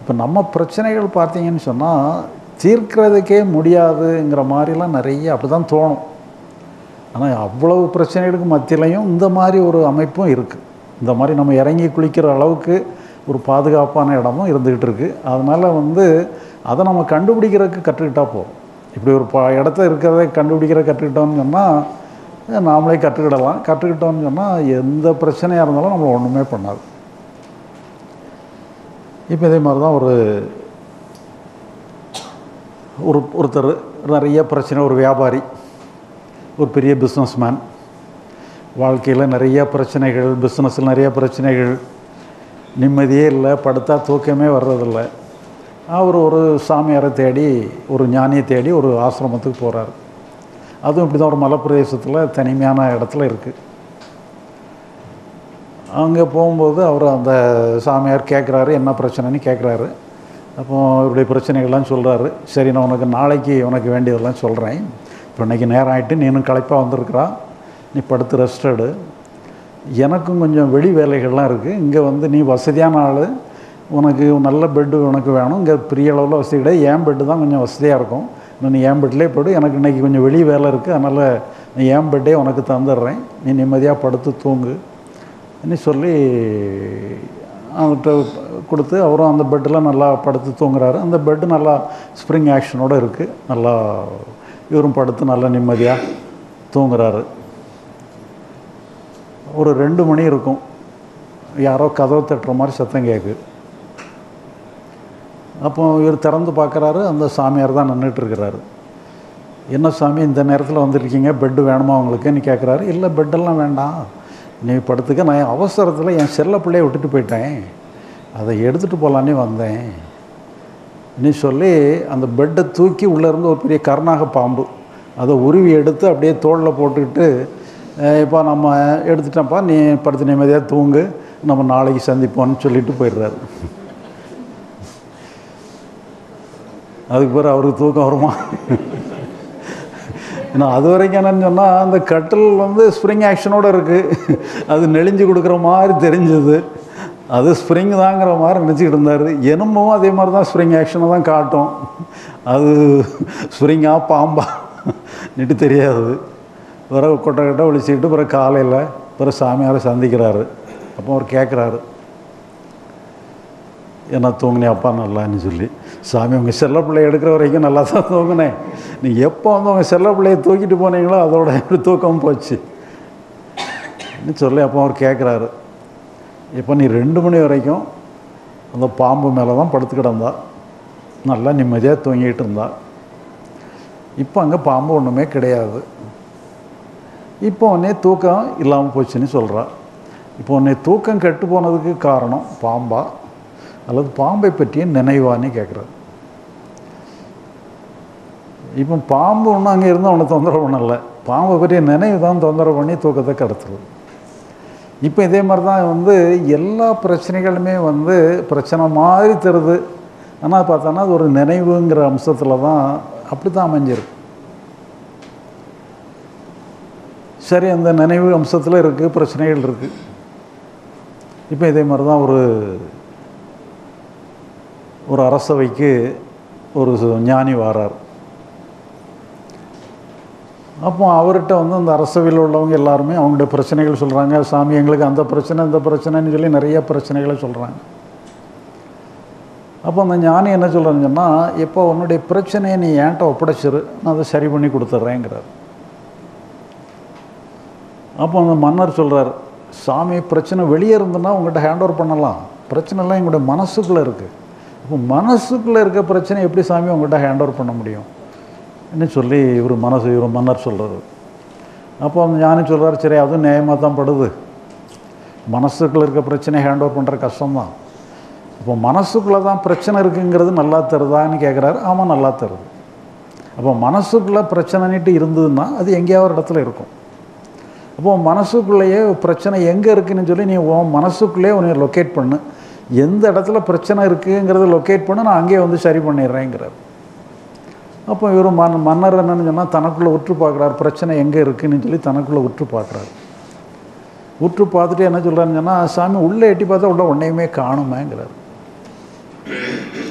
இப்போ நம்ம பிரச்சனைகள் பார்த்தீங்கன்னு சொன்னால் தீர்க்கிறதுக்கே முடியாதுங்கிற மாதிரிலாம் நிறைய அப்படி தான் தோணும் ஆனால் அவ்வளவு பிரச்சனைகளுக்கு மத்தியிலையும் இந்த மாதிரி ஒரு அமைப்பும் இருக்குது இந்த மாதிரி நம்ம இறங்கி குளிக்கிற அளவுக்கு ஒரு பாதுகாப்பான இடமும் இருந்துக்கிட்டு இருக்குது அதனால் வந்து அதை நம்ம கண்டுபிடிக்கிறதுக்கு கற்றுக்கிட்டா போதும் இப்படி ஒரு ப இடத்த இருக்கிறத கண்டுபிடிக்கிற கற்றுக்கிட்டோம்னு சொன்னால் நாமளே கற்றுக்கிடலாம் கற்றுக்கிட்டோம்னு சொன்னால் எந்த பிரச்சனையாக இருந்தாலும் நம்மளை ஒன்றுமே பண்ணாது இப்போ இதே மாதிரி தான் ஒரு ஒரு ஒருத்தர் நிறைய பிரச்சனை ஒரு வியாபாரி ஒரு பெரிய பிஸ்னஸ்மேன் வாழ்க்கையில் நிறைய பிரச்சனைகள் பிஸ்னஸில் நிறைய பிரச்சனைகள் நிம்மதியே இல்லை படுத்தா தூக்கமே வர்றதில்ல அவர் ஒரு சாமியாரை தேடி ஒரு ஞானியை தேடி ஒரு ஆசிரமத்துக்கு போகிறார் அதுவும் இப்படி தான் ஒரு மலைப்பிரதேசத்தில் தனிமையான இடத்துல இருக்குது அங்கே போகும்போது அவர் அந்த சாமியார் கேட்குறாரு என்ன பிரச்சனைன்னு கேட்குறாரு அப்போ இப்படி பிரச்சனைகள்லாம் சொல்கிறாரு சரி நான் உனக்கு நாளைக்கு உனக்கு வேண்டியதெல்லாம் சொல்கிறேன் இப்போ இன்றைக்கி நேரம் ஆகிட்டு நீனும் களைப்பாக வந்திருக்கிறா நீ படுத்து ரெஸ்ட் எடு எனக்கும் கொஞ்சம் வெளி வேலைகள்லாம் இருக்குது இங்கே வந்து நீ வசதியான ஆள் உனக்கு நல்ல பெட்டு உனக்கு வேணும் இங்கே பெரிய அளவில் வசதி கிடையாது என் பெட்டு தான் கொஞ்சம் வசதியாக இருக்கும் நீ என் பெட்லேயே போடு எனக்கு இன்றைக்கி கொஞ்சம் வெளி வேலை இருக்குது அதனால் நீ என் பெட்டே உனக்கு தந்துடுறேன் நீ நிம்மதியாக படுத்து தூங்கு ன்னு சொல்லி அவர்கிட்ட கொடுத்து அவரும் அந்த பெட்டில் நல்லா படுத்து தூங்குறாரு அந்த பெட்டு நல்லா ஸ்ப்ரிங் ஆக்ஷனோடு இருக்குது நல்லா இவரும் படுத்து நல்லா நிம்மதியாக தூங்குறாரு ஒரு ரெண்டு மணி இருக்கும் யாரோ கதவை தட்டுற மாதிரி சத்தம் கேட்கு அப்போ இவர் திறந்து பார்க்குறாரு அந்த சாமியார் தான் நின்றுட்டு இருக்கிறாரு என்ன சாமி இந்த நேரத்தில் வந்திருக்கீங்க பெட்டு வேணுமா உங்களுக்குன்னு கேட்குறாரு இல்லை பெட்டெல்லாம் வேண்டாம் நீ படுத்துக்க நான் அவசரத்தில் என் செல்ல பிள்ளைய விட்டுட்டு போயிட்டேன் அதை எடுத்துகிட்டு போகலான்னே வந்தேன் நீ சொல்லி அந்த பெட்டை தூக்கி உள்ளேருந்து ஒரு பெரிய கருணாக பாம்பு அதை உருவி எடுத்து அப்படியே தோளில் போட்டுக்கிட்டு இப்போ நம்ம எடுத்துட்டோம்ப்பா நீ படுத்து நிம்மதியாக தூங்கு நம்ம நாளைக்கு சந்திப்போம்னு சொல்லிட்டு போயிடுறாரு அதுக்கு பிறகு அவருக்கு தூக்கம் வருமா ஏன்னா அது வரைக்கும் என்னன்னு சொன்னால் அந்த கட்டில் வந்து ஸ்ப்ரிங் ஆக்ஷனோடு இருக்குது அது நெளிஞ்சு கொடுக்குற மாதிரி தெரிஞ்சது அது ஸ்ப்ரிங் தாங்கிற மாதிரி நினச்சிக்கிட்டு இருந்தார் எனும்பவும் அதே மாதிரி தான் ஸ்ப்ரிங் ஆக்ஷனை தான் காட்டும் அது ஸ்ப்ரிங்கா பாம்பா நிட்டு தெரியாது பிறகு கொட்டை கொட்டை ஒழிச்சிக்கிட்டு பிறகு காலையில் பிறகு சாமியாரை சந்திக்கிறாரு அப்போ அவர் கேட்குறாரு என்ன தூங்கினே அப்பா நல்லான்னு சொல்லி சாமி உங்கள் செல்ல பிள்ளைய எடுக்கிற வரைக்கும் நல்லா தான் தூங்கினேன் நீ எப்போ வந்து உங்கள் செல்ல பிள்ளைய தூக்கிட்டு போனீங்களோ அதோட எப்படி தூக்கம் போச்சு சொல்லி அப்போ அவர் கேட்குறாரு இப்போ நீ ரெண்டு மணி வரைக்கும் அந்த பாம்பு மேலே தான் படுத்து கிடந்தா நல்லா நிம்மதியாக தூங்கிட்டு இருந்தா இப்போ அங்கே பாம்பு ஒன்றுமே கிடையாது இப்போ உடனே தூக்கம் இல்லாமல் போச்சுன்னு சொல்கிறா இப்போ உன்னை தூக்கம் கெட்டு போனதுக்கு காரணம் பாம்பா அல்லது பாம்பை பற்றிய நினைவான்னு கேட்குறாரு இப்போ பாம்பு ஒன்றும் அங்கே இருந்து அவனை தொந்தரவு பண்ணலை பாம்பை பற்றிய நினைவு தான் தொந்தரவு பண்ணி தூக்கத்தை கடத்துறது இப்போ இதே மாதிரி தான் வந்து எல்லா பிரச்சனைகளுமே வந்து பிரச்சனை மாதிரி தருது ஆனால் பார்த்தோன்னா அது ஒரு நினைவுங்கிற அம்சத்தில் தான் அப்படி தான் அமைஞ்சிருக்கு சரி அந்த நினைவு அம்சத்தில் இருக்குது பிரச்சனைகள் இருக்குது இப்போ இதே மாதிரி தான் ஒரு ஒரு அரசவைக்கு ஒரு ஞானி வாரார் அப்போ அவர்கிட்ட வந்து அந்த அரசவையில் உள்ளவங்க எல்லாருமே அவங்களுடைய பிரச்சனைகள் சொல்கிறாங்க சாமி எங்களுக்கு அந்த பிரச்சனை இந்த பிரச்சனைன்னு சொல்லி நிறைய பிரச்சனைகளை சொல்கிறாங்க அப்போ அந்த ஞானி என்ன சொல்கிறான்னு சொன்னால் இப்போ உன்னுடைய பிரச்சனையை நீ ஏன்ட்ட ஒப்படைச்சிரு நான் அதை சரி பண்ணி கொடுத்துட்றேங்கிறார் அப்போ அந்த மன்னர் சொல்கிறார் சாமி பிரச்சனை வெளியே இருந்ததுன்னா உங்கள்கிட்ட ஹேண்ட் ஓவர் பண்ணலாம் பிரச்சனைலாம் எங்களுடைய மனசுக்குள்ளே இருக்குது இப்போ மனசுக்குள்ளே இருக்க பிரச்சனை எப்படி சாமி உங்கள்கிட்ட ஹேண்ட் ஓவர் பண்ண முடியும் என்ன சொல்லி இவர் மனசு இவர் மன்னர் சொல்கிறாரு அப்போ அந்த ஞானி சொல்கிறார் சரி அதுவும் நியாயமாக தான் படுது மனசுக்குள்ளே இருக்க பிரச்சனையை ஹேண்ட் ஓவர் பண்ணுற கஷ்டம்தான் இப்போ மனசுக்குள்ளே தான் பிரச்சனை இருக்குங்கிறது நல்லா தருதான்னு கேட்குறாரு ஆமாம் நல்லா தருது அப்போ மனசுக்குள்ளே பிரச்சனைன்ட்டு இருந்ததுன்னா அது எங்கேயாவது ஒரு இடத்துல இருக்கும் அப்போ மனசுக்குள்ளேயே பிரச்சனை எங்கே இருக்குன்னு சொல்லி நீ உன் மனசுக்குள்ளேயே உன்னை லொக்கேட் பண்ணு எந்த இடத்துல பிரச்சனை இருக்குங்கிறத லொக்கேட் பண்ண நான் அங்கேயே வந்து சரி பண்ணிடுறேங்கிறார் அப்போ இவர் மன் மன்னர் என்னன்னு சொன்னால் தனக்குள்ளே உற்று பார்க்குறாரு பிரச்சனை எங்கே இருக்குன்னு சொல்லி தனக்குள்ளே உற்று பார்க்குறாரு உற்று பார்த்துட்டு என்ன சொல்கிறாருன்னு சொன்னால் சாமி உள்ளே எட்டி பார்த்தா உள்ள ஒன்றையுமே காணுமேங்கிறார்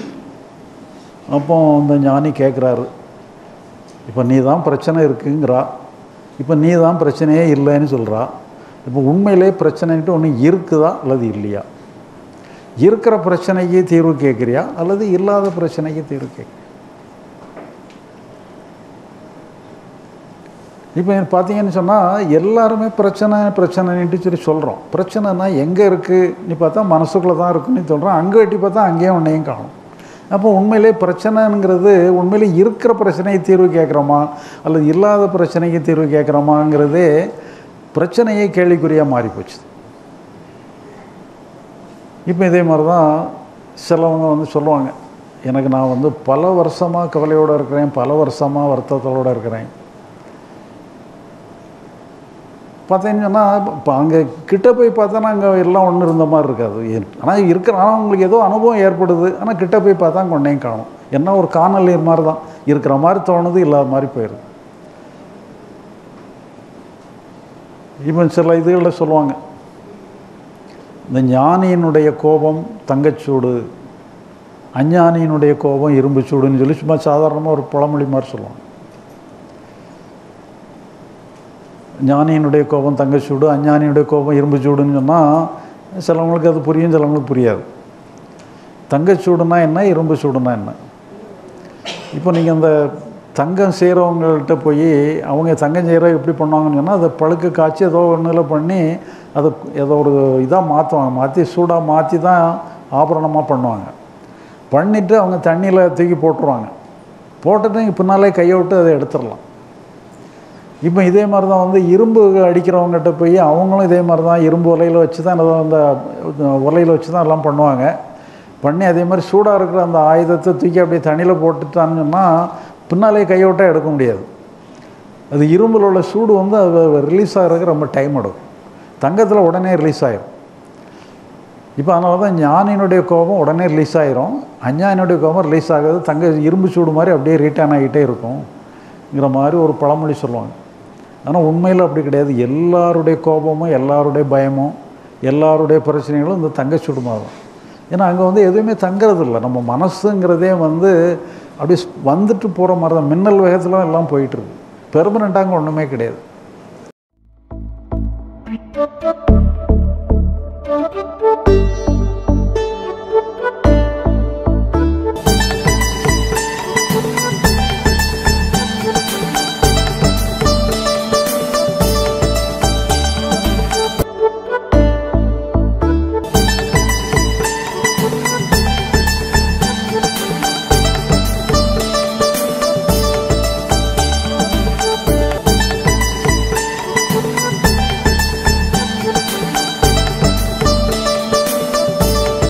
அப்போ அந்த ஞானி கேட்குறாரு இப்போ நீ தான் பிரச்சனை இருக்குங்கிறா இப்போ நீ தான் பிரச்சனையே இல்லைன்னு சொல்கிறா இப்போ உண்மையிலே பிரச்சனைன்ட்டு ஒன்று இருக்குதா அல்லது இல்லையா இருக்கிற பிரச்சனைக்கு தீர்வு கேட்குறியா அல்லது இல்லாத பிரச்சனைக்கு தீர்வு கேட்குறியா இப்போ பார்த்தீங்கன்னு சொன்னால் எல்லாருமே பிரச்சனை பிரச்சனைன்ட்டு சொல்லி சொல்கிறோம் பிரச்சனைனா எங்கே இருக்குன்னு பார்த்தா மனசுக்குள்ளே தான் இருக்குன்னு சொல்கிறோம் அங்கே வெட்டி பார்த்தா அங்கேயும் ஒன்றையும் காணும் அப்போ உண்மையிலே பிரச்சனைங்கிறது உண்மையிலே இருக்கிற பிரச்சனையை தீர்வு கேட்குறோமா அல்லது இல்லாத பிரச்சனைக்கு தீர்வு கேட்குறோமாங்கிறதே பிரச்சனையே கேள்விக்குறியாக மாறி போச்சு இப்போ இதே மாதிரி தான் சிலவங்க வந்து சொல்லுவாங்க எனக்கு நான் வந்து பல வருஷமாக கவலையோடு இருக்கிறேன் பல வருஷமாக வருத்தத்தோடு இருக்கிறேன் பார்த்தீங்கன்னு சொன்னால் இப்போ அங்கே கிட்ட போய் பார்த்தோன்னா அங்கே எல்லாம் ஒன்று இருந்த மாதிரி இருக்காது ஆனால் இருக்கிற ஆனால் உங்களுக்கு ஏதோ அனுபவம் ஏற்படுது ஆனால் கிட்ட போய் பார்த்தா கொண்டையும் காணும் என்ன ஒரு காணல் நீர் மாதிரி தான் இருக்கிற மாதிரி தோணுது இல்லாத மாதிரி போயிடுது இப்போ சில இதுகளில் சொல்லுவாங்க இந்த ஞானியினுடைய கோபம் தங்கச்சூடு அஞ்ஞானியினுடைய கோபம் இரும்பு சூடுன்னு சொல்லி சும்மா சாதாரணமாக ஒரு பழமொழி மாதிரி சொல்லுவாங்க ஞானியினுடைய கோபம் தங்கச்சூடு அஞ்ஞானியுடைய கோபம் இரும்பு சூடுன்னு சொன்னால் சிலவங்களுக்கு அது புரியும் சிலவங்களுக்கு புரியாது தங்கச்சூடுனா என்ன இரும்பு சூடுனா என்ன இப்போ நீங்கள் அந்த தங்கம் செய்கிறவங்கள்ட்ட போய் அவங்க தங்கம் செய்கிற எப்படி பண்ணுவாங்கன்னு சொன்னால் அதை பழுக்க காய்ச்சி ஏதோ ஒன்றில் பண்ணி அதை ஏதோ ஒரு இதாக மாற்றுவாங்க மாற்றி சூடாக மாற்றி தான் ஆபரணமாக பண்ணுவாங்க பண்ணிவிட்டு அவங்க தண்ணியில் தூக்கி போட்டுருவாங்க போட்டுட்டு பின்னாலே கையை விட்டு அதை எடுத்துடலாம் இப்போ இதே மாதிரி தான் வந்து இரும்பு அடிக்கிறவங்ககிட்ட போய் அவங்களும் இதே மாதிரி தான் இரும்பு உலையில் வச்சு தான் அந்த உலையில் வச்சு தான் எல்லாம் பண்ணுவாங்க பண்ணி அதே மாதிரி சூடாக இருக்கிற அந்த ஆயுதத்தை தூக்கி அப்படியே தண்ணியில் போட்டுட்டான்னு சொன்னால் பின்னாலே கையோட்டாக எடுக்க முடியாது அது இரும்பில் உள்ள சூடு வந்து அது ரிலீஸ் ஆகிறதுக்கு ரொம்ப டைம் எடுக்கும் தங்கத்தில் உடனே ரிலீஸ் ஆகிரும் இப்போ அதனால தான் ஞானியினுடைய கோபம் உடனே ரிலீஸ் ஆகிரும் அஞ்ஞானியுடைய கோபம் ரிலீஸ் ஆகுது தங்க இரும்பு சூடு மாதிரி அப்படியே ரீட்டர்ன் ஆகிட்டே இருக்கும்ங்கிற மாதிரி ஒரு பழமொழி சொல்லுவாங்க ஆனால் உண்மையில் அப்படி கிடையாது எல்லாருடைய கோபமும் எல்லாருடைய பயமும் எல்லாருடைய பிரச்சனைகளும் இந்த தங்கச்சூடு மாதிரி தான் ஏன்னா அங்கே வந்து எதுவுமே தங்கிறது இல்லை நம்ம மனசுங்கிறதே வந்து அப்படி வந்துட்டு போகிற மாதிரி தான் மின்னல் வேகத்தில் எல்லாம் போயிட்டுருக்கு பெர்மனெண்ட்டாக அங்கே ஒன்றுமே கிடையாது